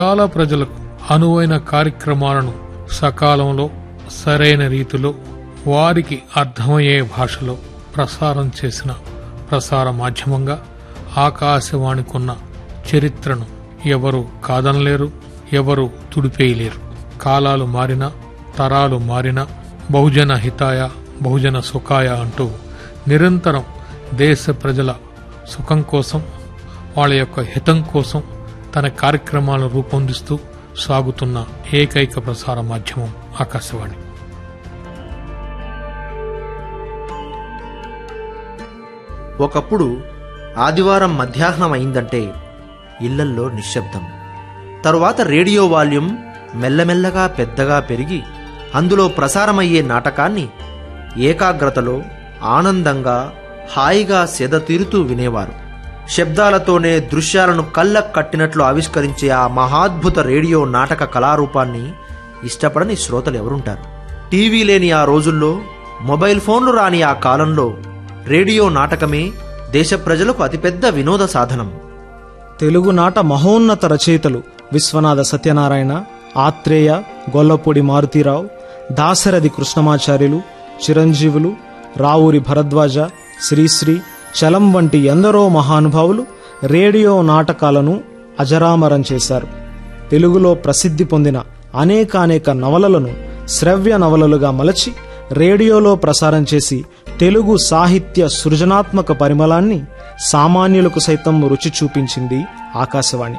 చాలా ప్రజలకు అనువైన కార్యక్రమాలను సకాలంలో సరైన రీతిలో వారికి అర్థమయ్యే భాషలో ప్రసారం చేసిన ప్రసార మాధ్యమంగా ఆకాశవాణికున్న చరిత్రను ఎవరు కాదనలేరు ఎవరు తుడిపేయలేరు కాలాలు మారినా తరాలు మారినా బహుజన హితాయ బహుజన సుఖాయ అంటూ నిరంతరం దేశ ప్రజల సుఖం కోసం వాళ్ళ యొక్క హితం కోసం తన కార్యక్రమాలను రూపొందిస్తూ సాగుతున్న ఏకైక ప్రసార మాధ్యమం ఆకాశవాణి ఒకప్పుడు ఆదివారం మధ్యాహ్నం అయిందంటే ఇళ్లల్లో నిశ్శబ్దం తరువాత రేడియో వాల్యూమ్ మెల్లమెల్లగా పెద్దగా పెరిగి అందులో ప్రసారమయ్యే నాటకాన్ని ఏకాగ్రతలో ఆనందంగా హాయిగా సెదతీరుతూ వినేవారు శబ్దాలతోనే దృశ్యాలను కళ్ళకు కట్టినట్లు ఆవిష్కరించే ఆ మహాద్భుత రేడియో నాటక కళారూపాన్ని ఇష్టపడని శ్రోతలు ఎవరుంటారు టీవీ లేని ఆ రోజుల్లో మొబైల్ ఫోన్లు రాని ఆ కాలంలో రేడియో నాటకమే దేశ ప్రజలకు అతిపెద్ద వినోద సాధనం తెలుగునాట మహోన్నత రచయితలు విశ్వనాథ సత్యనారాయణ ఆత్రేయ గొల్లపూడి మారుతీరావు దాశరథి కృష్ణమాచార్యులు చిరంజీవులు రావూరి భరద్వాజ శ్రీశ్రీ చలం వంటి ఎందరో మహానుభావులు రేడియో నాటకాలను అజరామరం చేశారు తెలుగులో ప్రసిద్ధి పొందిన అనేకానేక నవలలను శ్రవ్య నవలలుగా మలచి రేడియోలో ప్రసారం చేసి తెలుగు సాహిత్య సృజనాత్మక పరిమళాన్ని సామాన్యులకు సైతం రుచి చూపించింది ఆకాశవాణి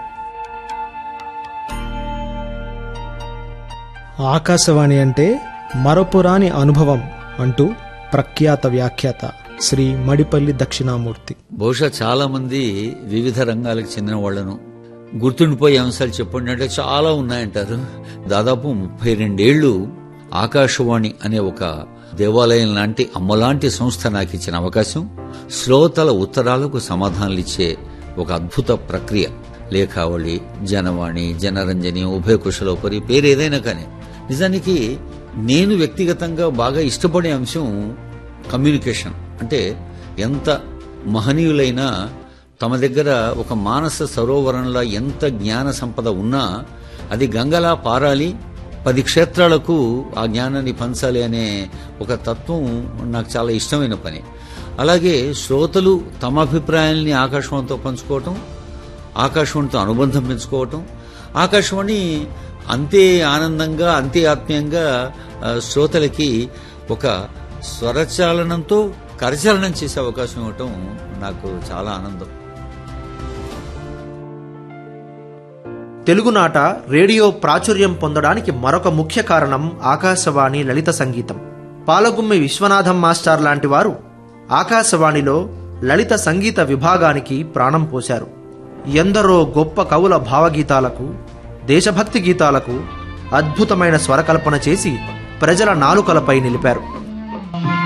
ఆకాశవాణి అంటే మరపురాని అనుభవం అంటూ ప్రఖ్యాత వ్యాఖ్యాత శ్రీ మడిపల్లి దక్షిణామూర్తి బహుశా చాలా మంది వివిధ రంగాలకు చెందిన వాళ్లను గుర్తుండిపోయే అంశాలు చెప్పండి అంటే చాలా ఉన్నాయంటారు దాదాపు ముప్పై రెండేళ్లు ఆకాశవాణి అనే ఒక దేవాలయం లాంటి అమ్మలాంటి సంస్థ నాకు ఇచ్చిన అవకాశం శ్రోతల ఉత్తరాలకు సమాధానాలు ఇచ్చే ఒక అద్భుత ప్రక్రియ లేఖావళి జనవాణి జనరంజని ఉభయ కుశలోపరి పేరు ఏదైనా కానీ నిజానికి నేను వ్యక్తిగతంగా బాగా ఇష్టపడే అంశం కమ్యూనికేషన్ అంటే ఎంత మహనీయులైనా తమ దగ్గర ఒక మానస సరోవరంలా ఎంత జ్ఞాన సంపద ఉన్నా అది గంగలా పారాలి పది క్షేత్రాలకు ఆ జ్ఞానాన్ని పంచాలి అనే ఒక తత్వం నాకు చాలా ఇష్టమైన పని అలాగే శ్రోతలు తమ అభిప్రాయాల్ని ఆకాశవాణితో పంచుకోవటం ఆకాశవాణితో అనుబంధం పెంచుకోవటం ఆకాశవాణి అంతే ఆనందంగా అంతే ఆత్మీయంగా ఆ, శ్రోతలకి ఒక స్వరచాలనంతో కరచాలనం చేసే అవకాశం ఇవ్వటం నాకు చాలా ఆనందం తెలుగునాట రేడియో ప్రాచుర్యం పొందడానికి మరొక ముఖ్య కారణం ఆకాశవాణి లలిత సంగీతం పాలగుమ్మి విశ్వనాథం మాస్టర్ లాంటి వారు ఆకాశవాణిలో లలిత సంగీత విభాగానికి ప్రాణం పోశారు ఎందరో గొప్ప కవుల భావగీతాలకు దేశభక్తి గీతాలకు అద్భుతమైన స్వరకల్పన చేసి ప్రజల నాలుకలపై నిలిపారు